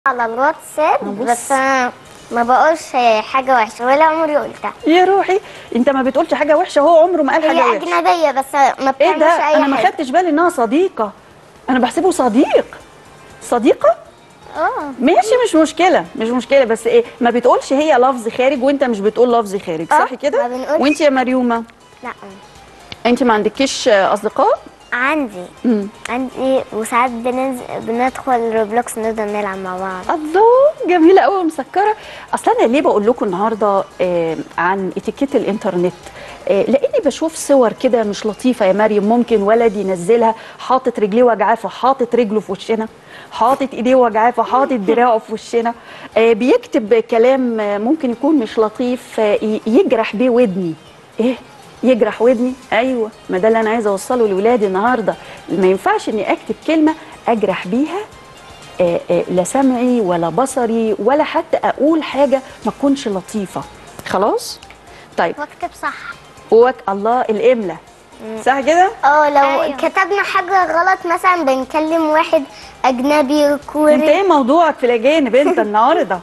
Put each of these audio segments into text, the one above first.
على الواتساب بص. بس أنا ما بقولش حاجة وحشة ولا عمري قلتها يا روحي انت ما بتقولش حاجه وحشه هو عمره ما قال حاجه هي وحشه أجنبية بس ما ايه بتعملش ده أي انا ما حاجة خدتش بالي انها صديقه انا بحسبه صديق صديقه اه ماشي مش مشكله مش مشكله بس ايه ما بتقولش هي لفظ خارج وانت مش بتقول لفظ خارج آه، صح كده ما بنقولش. وانت يا مريومه لا انت ما عندكيش اصدقاء عندي امم عندي وساعات بننزل بندخل روبلوكس نفضل نلعب مع بعض الله جميله قوي مسكره اصلا انا ليه بقول لكم النهارده آه عن اتيكيت الانترنت آه لاني بشوف صور كده مش لطيفه يا مريم ممكن ولد ينزلها حاطط رجليه وجعاه فحاطط رجله في وشنا حاطط ايديه وجعاه فحاطط دراعه في وشنا آه بيكتب كلام آه، ممكن يكون مش لطيف آه ي- يجرح بيه ودني ايه يجرح ودني ايوه ما ده اللي انا عايزه اوصله لاولادي النهارده ما ينفعش اني اكتب كلمه اجرح بيها آه، آه، لا سمعي ولا بصري ولا حتى اقول حاجه ما تكونش لطيفه خلاص طيب واكتب صح وك الله الاملا صح كده اه لو أيوة. أيوه. كتبنا حاجة غلط مثلا بنكلم واحد أجنبي انت كوري ايه موضوعك في الاجانب انت النهارده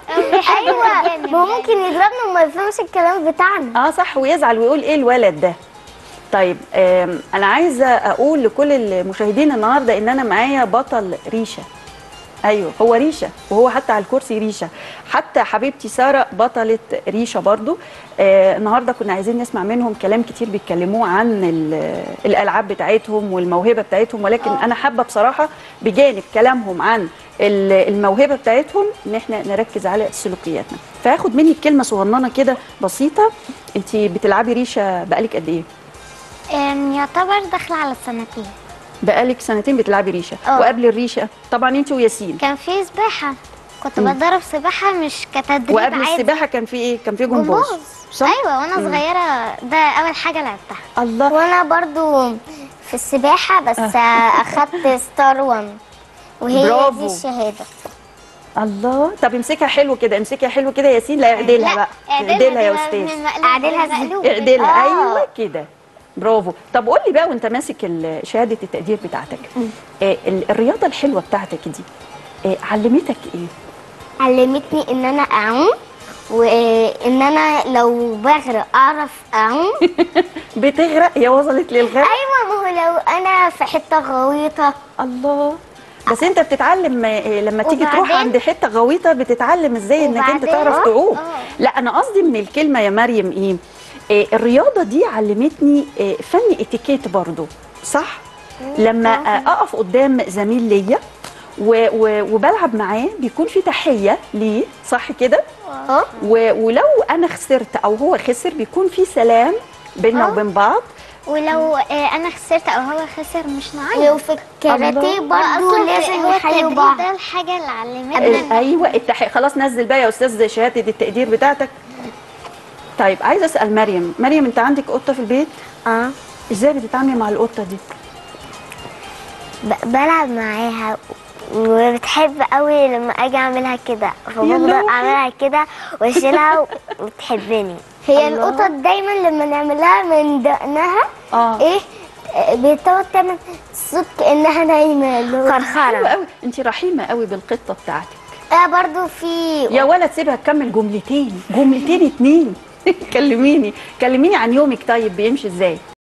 أيوة ما هو ممكن يضربنا وما يفهمش الكلام بتاعنا اه صح ويزعل ويقول ايه الولد ده طيب آم، انا عايزه اقول لكل المشاهدين النهارده ان انا معايا بطل ريشه ايوه هو ريشه وهو حتى على الكرسي ريشه حتى حبيبتي ساره بطله ريشه برضو آه النهارده كنا عايزين نسمع منهم كلام كتير بيتكلموه عن ال- الالعاب بتاعتهم والموهبه بتاعتهم ولكن انا حابه بصراحه بجانب كلامهم عن ال- الموهبه بتاعتهم ان احنا نركز على سلوكياتنا فهاخد منك كلمه صغننه كده بسيطه انت بتلعبي ريشه بقالك قد ايه أم، يعتبر داخله على السنتين بقالك سنتين بتلعبي ريشه اه. وقبل الريشه طبعا انت وياسين كان في سباحه كنت بتدرب سباحه مش كتدريب وقبل عادي السباحه كان في ايه كان في جمباز جمباز صح ايوه وانا صغيره ده اول حاجه لعبتها الله وأنا برضو في السباحة بس أخدت ستار 1 وهي برافو. دي الشهادة الله طب امسكها حلو كده امسكها حلو كده يا ياسين لا اعدلها بقى اعدلها يا استاذ أعدلها ازاي؟ اعدلها آه. ايوه كده برافو طب قول لي بقى وانت ماسك ال- شهاده التقدير بتاعتك آه ال- الرياضه الحلوه بتاعتك دي آه علمتك ايه علمتني ان انا اعوم وان انا لو بغرق اعرف اعوم بتغرق هي وصلت للغرق ايوه ما هو لو انا في حته غويطه الله بس انت بتتعلم آه، لما تيجي تروح وبعدين- عند حته غويطه بتتعلم ازاي انك انت وبعدين- تعرف آه، تعوم آه. لا انا قصدي من الكلمه يا مريم ايه آه، الرياضه دي علمتني آه، فن اتيكيت برضو صح لما آه، اقف قدام زميل ليا و- و- وبلعب معاه بيكون في تحيه ليه صح كده اه و- ولو انا خسرت او هو خسر بيكون في سلام بيننا آه. وبين بعض ولو آه، انا خسرت او هو خسر مش نعيط وفي الكاراتيه الله. برضه وأصلاً لازم هو يحيوا التدريب بعض ده الحاجه اللي علمتنا ال- ايوه التحيه خلاص نزل بقى يا استاذ شهاده التقدير بتاعتك طيب عايزه اسال مريم مريم انت عندك قطه في البيت اه ازاي بتتعاملي مع القطه دي ب- بلعب معاها وبتحب قوي لما اجي اعملها كده فبفضل يلا. اعملها كده واشيلها وتحبني هي الله. القطط دايما لما نعملها من دقنها اه ايه آه، بتقعد تعمل صوت كانها نايمه اللي هو حلوه خرخره قوي انت رحيمه قوي بالقطه بتاعتك اه برضو في يا ولد سيبها تكمل جملتين جملتين اتنين كلميني كلميني عن يومك طيب بيمشي ازاي